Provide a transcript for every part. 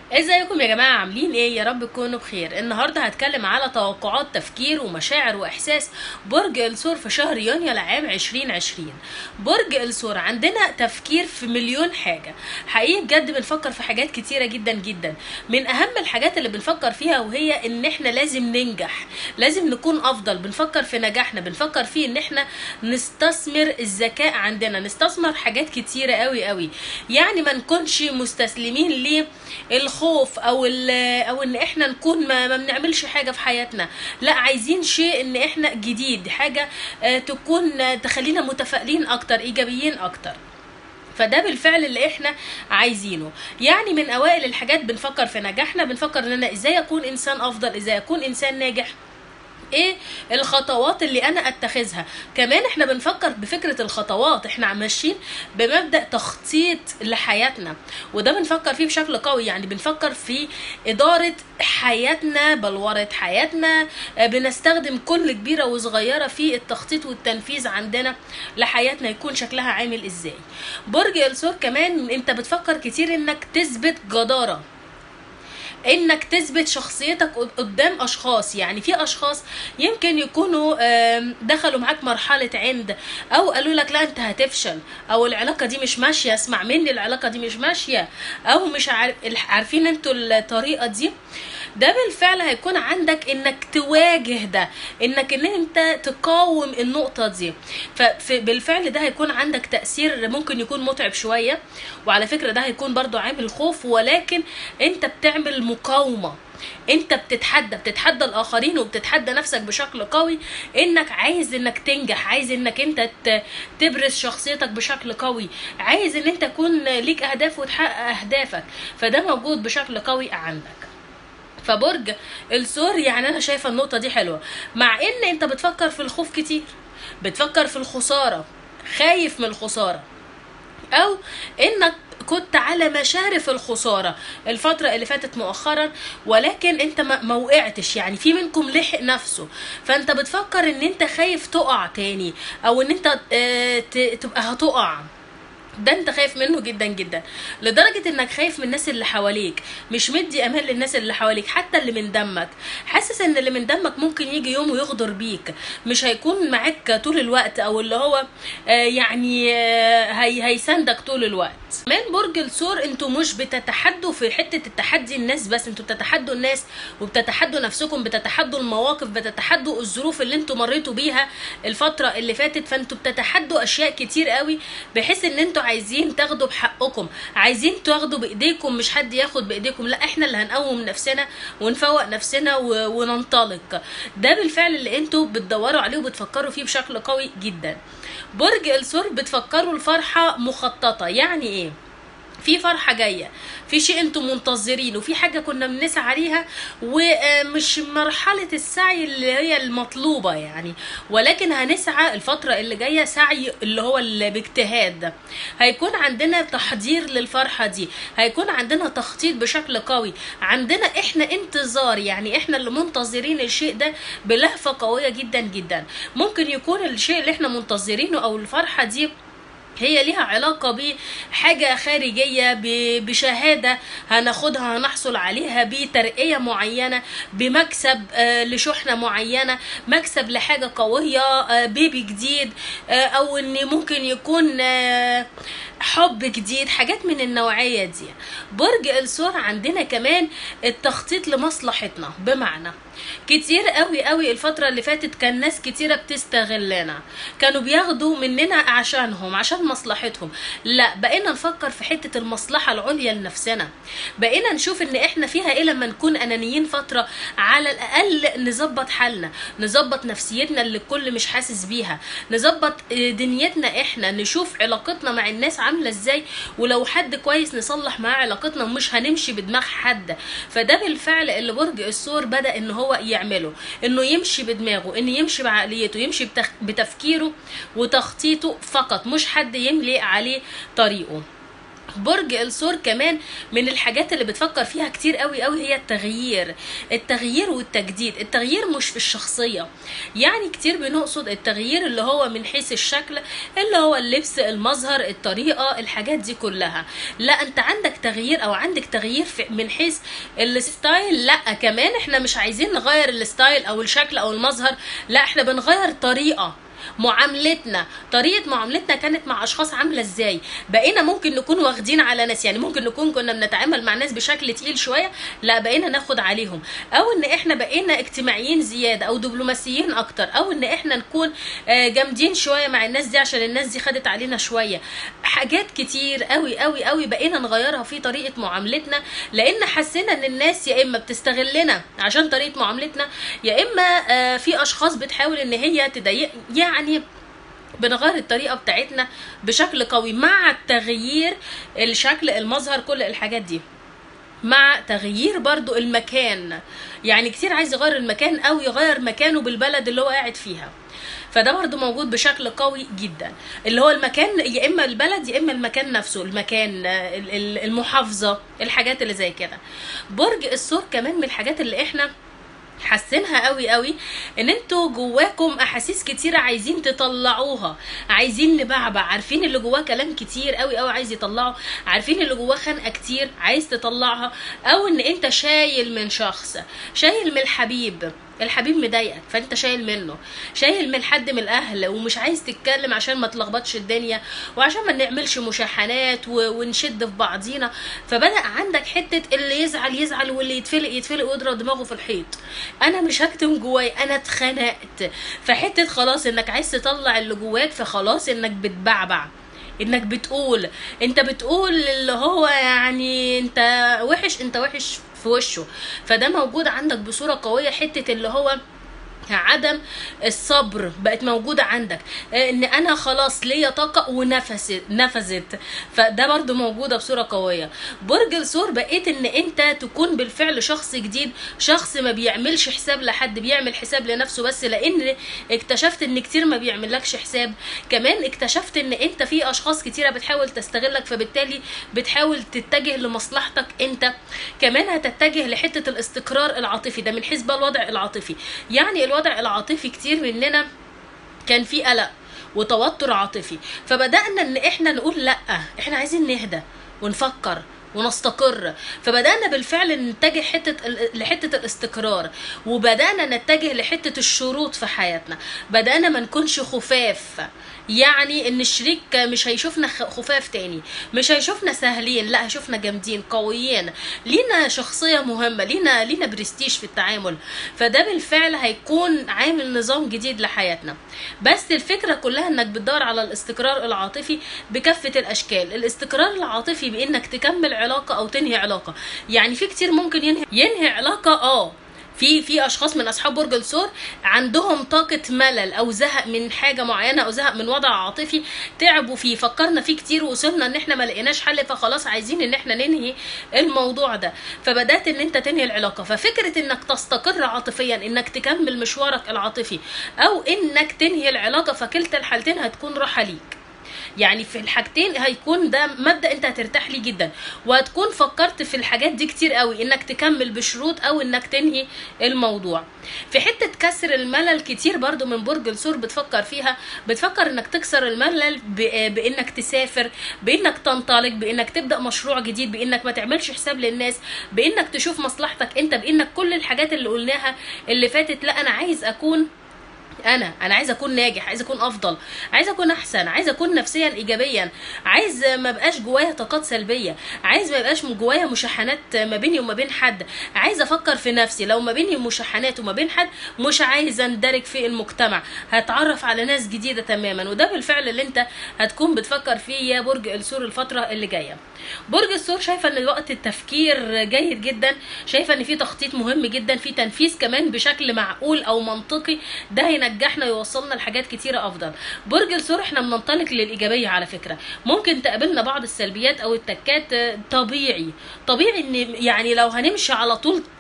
ازيكم يا جماعة عاملين ايه يا رب تكونوا بخير النهاردة هتكلم على توقعات تفكير ومشاعر واحساس برج الثور في شهر يونيو لعام 2020 برج الثور عندنا تفكير في مليون حاجة حقيقي بجد بنفكر في حاجات كتيرة جدا جدا من اهم الحاجات اللي بنفكر فيها وهي ان احنا لازم ننجح لازم نكون افضل بنفكر في نجاحنا بنفكر فيه ان احنا نستثمر الذكاء عندنا نستثمر حاجات كتيرة قوي قوي يعني ما نكونش مستسلمين للخوف او ال- او ان احنا نكون ما, ما بنعملش حاجه في حياتنا لا عايزين شيء ان احنا جديد حاجه آه، تكون آه، تخلينا متفائلين اكتر ايجابيين اكتر فده بالفعل اللي احنا عايزينه يعني من اوائل الحاجات بنفكر في نجاحنا بنفكر ان انا ازاي اكون انسان افضل ازاي اكون انسان ناجح ايه الخطوات اللي انا اتخذها كمان احنا بنفكر بفكرة الخطوات احنا ماشيين بمبدأ تخطيط لحياتنا وده بنفكر فيه بشكل قوي يعني بنفكر في ادارة حياتنا بلورة حياتنا آه، بنستخدم كل كبيرة وصغيرة في التخطيط والتنفيذ عندنا لحياتنا يكون شكلها عامل ازاي برج الثور كمان انت بتفكر كتير انك تثبت جدارة انك تثبت شخصيتك قدام اشخاص يعني في اشخاص يمكن يكونوا آم، دخلوا معاك مرحله عند او قالوا لك لا انت هتفشل او العلاقه دي مش ماشيه اسمع مني العلاقه دي مش ماشيه او مش عارف عارفين انتوا الطريقه دي ده بالفعل هيكون عندك انك تواجه ده انك ان انت تقاوم النقطه دي فبالفعل ده هيكون عندك تاثير ممكن يكون متعب شويه وعلى فكره ده هيكون برضو عامل خوف ولكن انت بتعمل مقاومه انت بتتحدى بتتحدى الاخرين وبتتحدى نفسك بشكل قوي انك عايز انك تنجح عايز انك انت ت- تبرز شخصيتك بشكل قوي عايز ان انت تكون ليك اهداف وتحقق اهدافك فده موجود بشكل قوي عندك فبرج الثور يعني انا شايفه النقطه دي حلوه مع ان انت بتفكر في الخوف كتير بتفكر في الخساره خايف من الخساره او انك كنت على مشارف الخساره الفتره اللي فاتت مؤخرا ولكن انت ما ما وقعتش يعني في منكم لحق نفسه فانت بتفكر ان انت خايف تقع تاني او ان انت آه، ت- تبقى هتقع ده انت خايف منه جدا جدا لدرجة انك خايف من الناس اللي حواليك مش مدي امان للناس اللي حواليك حتى اللي من دمك حاسس ان اللي من دمك ممكن يجي يوم ويغدر بيك مش هيكون معاك طول الوقت او اللي هو آه يعني آه هي هيساندك طول الوقت كمان برج الثور انتوا مش بتتحدوا في حتة التحدي الناس بس انتوا بتتحدوا الناس وبتتحدوا نفسكم بتتحدوا المواقف بتتحدوا الظروف اللي انتوا مريتوا بيها الفترة اللي فاتت فانتوا بتتحدوا اشياء كتير قوي بحيث ان انتوا عايزين تاخدوا بحقكم عايزين تاخدوا بايديكم مش حد ياخد بايديكم لا احنا اللي هنقوم نفسنا ونفوق نفسنا و- وننطلق ده بالفعل اللي انتوا بتدوروا عليه وبتفكروا فيه بشكل قوي جدا برج الثور بتفكروا الفرحة مخططة يعني ايه في فرحة جاية في شيء انتم منتظرينه في حاجة كنا بنسعى عليها ومش مرحلة السعي اللي هي المطلوبة يعني ولكن هنسعى الفترة اللي جاية سعي اللي هو اللي باجتهاد ده هيكون عندنا تحضير للفرحة دي هيكون عندنا تخطيط بشكل قوي عندنا احنا انتظار يعني احنا اللي منتظرين الشيء ده بلهفة قوية جدا جدا ممكن يكون الشيء اللي احنا منتظرينه او الفرحة دي هي ليها علاقة بحاجة خارجية ب- بشهادة هناخدها هنحصل عليها بترقية معينة بمكسب آه، لشحنة معينة مكسب لحاجة قوية آه، بيبي جديد آه، أو إن ممكن يكون آه، حب جديد حاجات من النوعية دي برج الثور عندنا كمان التخطيط لمصلحتنا بمعنى كتير قوي قوي الفترة اللي فاتت كان ناس كتيرة بتستغلنا كانوا بياخدوا مننا عشانهم عشان مصلحتهم لا بقينا نفكر في حتة المصلحة العليا لنفسنا بقينا نشوف ان احنا فيها ايه لما نكون انانيين فترة على الاقل نظبط حالنا نظبط نفسيتنا اللي الكل مش حاسس بيها نظبط آه، دنيتنا احنا نشوف علاقتنا مع الناس عاملة ازاي ولو حد كويس نصلح معاه علاقتنا ومش هنمشي بدماغ حد فده بالفعل اللي برج الثور بدأ ان هو يعمله انه يمشي بدماغه انه يمشي بعقليته يمشي بتخ... بتفكيره وتخطيطه فقط مش حد يملي عليه طريقه برج الثور كمان من الحاجات اللي بتفكر فيها كتير قوي قوي هي التغيير التغيير والتجديد التغيير مش في الشخصية يعني كتير بنقصد التغيير اللي هو من حيث الشكل اللي هو اللبس المظهر الطريقة الحاجات دي كلها لا انت عندك تغيير او عندك تغيير في من حيث الستايل لا كمان احنا مش عايزين نغير الستايل او الشكل او المظهر لا احنا بنغير طريقة معاملتنا طريقه معاملتنا كانت مع اشخاص عامله ازاي بقينا ممكن نكون واخدين على ناس يعني ممكن نكون كنا بنتعامل مع ناس بشكل تقيل شويه لا بقينا ناخد عليهم او ان احنا بقينا اجتماعيين زياده او دبلوماسيين اكتر او ان احنا نكون آه، جامدين شويه مع الناس دي عشان الناس دي خدت علينا شويه حاجات كتير قوي قوي قوي بقينا نغيرها في طريقه معاملتنا لان حسينا ان الناس يا اما بتستغلنا عشان طريقه معاملتنا يا اما آه، في اشخاص بتحاول ان هي تضايق يعني بنغير الطريقه بتاعتنا بشكل قوي مع تغيير الشكل المظهر كل الحاجات دي مع تغيير برضو المكان يعني كتير عايز يغير المكان او يغير مكانه بالبلد اللي هو قاعد فيها فده برضو موجود بشكل قوي جدا اللي هو المكان يا اما البلد يا اما المكان نفسه المكان آه، ال- ال- المحافظه الحاجات اللي زي كده برج الثور كمان من الحاجات اللي احنا حاسينها قوي قوي ان انتوا جواكم احاسيس كتيره عايزين تطلعوها عايزين نبعبع عارفين اللي جواه كلام كتير قوي قوي عايز يطلعه عارفين اللي جواه خنقه كتير عايز تطلعها او ان انت شايل من شخص شايل من الحبيب الحبيب مضايقك فانت شايل منه شايل من حد من الاهل ومش عايز تتكلم عشان ما تلخبطش الدنيا وعشان ما نعملش مشاحنات و- ونشد في بعضينا فبدا عندك حته اللي يزعل يزعل واللي يتفلق يتفلق ويضرب دماغه في الحيط انا مش هكتم جواي انا اتخنقت فحته خلاص انك عايز تطلع اللي جواك فخلاص انك بتبعبع انك بتقول انت بتقول اللي هو يعني انت وحش انت وحش في وشه فده موجود عندك بصوره قويه حته اللي هو عدم الصبر بقت موجودة عندك آه، ان انا خلاص ليا طاقة ونفست نفذت فده برضو موجودة بصورة قوية برج الثور بقيت ان انت تكون بالفعل شخص جديد شخص ما بيعملش حساب لحد بيعمل حساب لنفسه بس لان اكتشفت ان كتير ما بيعملكش حساب كمان اكتشفت ان انت في اشخاص كتيرة بتحاول تستغلك فبالتالي بتحاول تتجه لمصلحتك انت كمان هتتجه لحتة الاستقرار العاطفي ده من حيث بقى الوضع العاطفي يعني الوضع العاطفي كتير مننا كان في قلق وتوتر عاطفي فبدأنا ان احنا نقول لا احنا عايزين نهدى ونفكر ونستقر فبدأنا بالفعل نتجه حتة لحتة الاستقرار وبدأنا نتجه لحتة الشروط في حياتنا بدأنا ما نكونش خفاف يعني ان الشريك مش هيشوفنا خ- خفاف تاني مش هيشوفنا سهلين لا هيشوفنا جامدين قويين لينا شخصية مهمة لينا لينا برستيج في التعامل فده بالفعل هيكون عامل نظام جديد لحياتنا بس الفكرة كلها انك بتدور على الاستقرار العاطفي بكافة الاشكال الاستقرار العاطفي بانك تكمل علاقة او تنهي علاقة يعني في كتير ممكن ينهي ينهي علاقة اه في في اشخاص من اصحاب برج الثور عندهم طاقه ملل او زهق من حاجه معينه او زهق من وضع عاطفي تعبوا فيه فكرنا فيه كتير ووصلنا ان احنا ما لقيناش حل فخلاص عايزين ان احنا ننهي الموضوع ده فبدات ان انت تنهي العلاقه ففكره انك تستقر عاطفيا انك تكمل مشوارك العاطفي او انك تنهي العلاقه فكلتا الحالتين هتكون راحه ليك يعني في الحاجتين هيكون ده مبدا انت هترتاح ليه جدا وهتكون فكرت في الحاجات دي كتير قوي انك تكمل بشروط او انك تنهي الموضوع في حته كسر الملل كتير برضو من برج الثور بتفكر فيها بتفكر انك تكسر الملل ب- بانك تسافر بانك تنطلق بانك تبدا مشروع جديد بانك ما تعملش حساب للناس بانك تشوف مصلحتك انت بانك كل الحاجات اللي قلناها اللي فاتت لا انا عايز اكون انا انا عايزه اكون ناجح عايزه اكون افضل عايزه اكون احسن عايزه اكون نفسيا ايجابيا عايز ما بقاش جوايا طاقات سلبيه عايز ما يبقاش من جوايا مشاحنات ما بيني وما بين حد عايزه افكر في نفسي لو ما بيني مشاحنات وما بين حد مش عايزه اندرج في المجتمع هتعرف على ناس جديده تماما وده بالفعل اللي انت هتكون بتفكر فيه يا برج الثور الفتره اللي جايه برج الثور شايفه ان وقت التفكير جيد جدا شايفه ان في تخطيط مهم جدا في تنفيذ كمان بشكل معقول او منطقي ده هينجحنا ويوصلنا لحاجات كتيره افضل برج الثور احنا بننطلق للايجابيه على فكره ممكن تقابلنا بعض السلبيات او التكات آه، طبيعي طبيعي ان يعني لو هنمشي على طول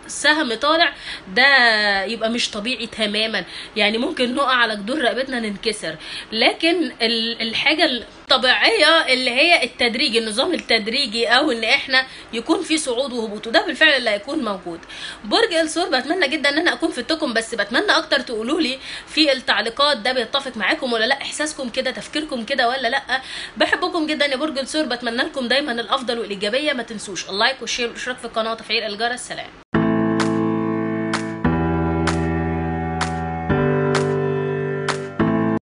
سهم طالع ده يبقى مش طبيعي تماما يعني ممكن نقع على جدور رقبتنا ننكسر لكن ال- الحاجه الطبيعيه اللي هي التدريج النظام التدريجي او ان احنا يكون في صعود وهبوط وده بالفعل اللي هيكون موجود برج الثور بتمنى جدا ان انا اكون فدتكم بس بتمنى اكتر تقولوا لي في التعليقات ده بيتفق معاكم ولا لا احساسكم كده تفكيركم كده ولا لا بحبكم جدا يا برج الثور بتمنى لكم دايما الافضل والايجابيه ما تنسوش اللايك والشير والاشتراك في القناه وتفعيل الجرس سلام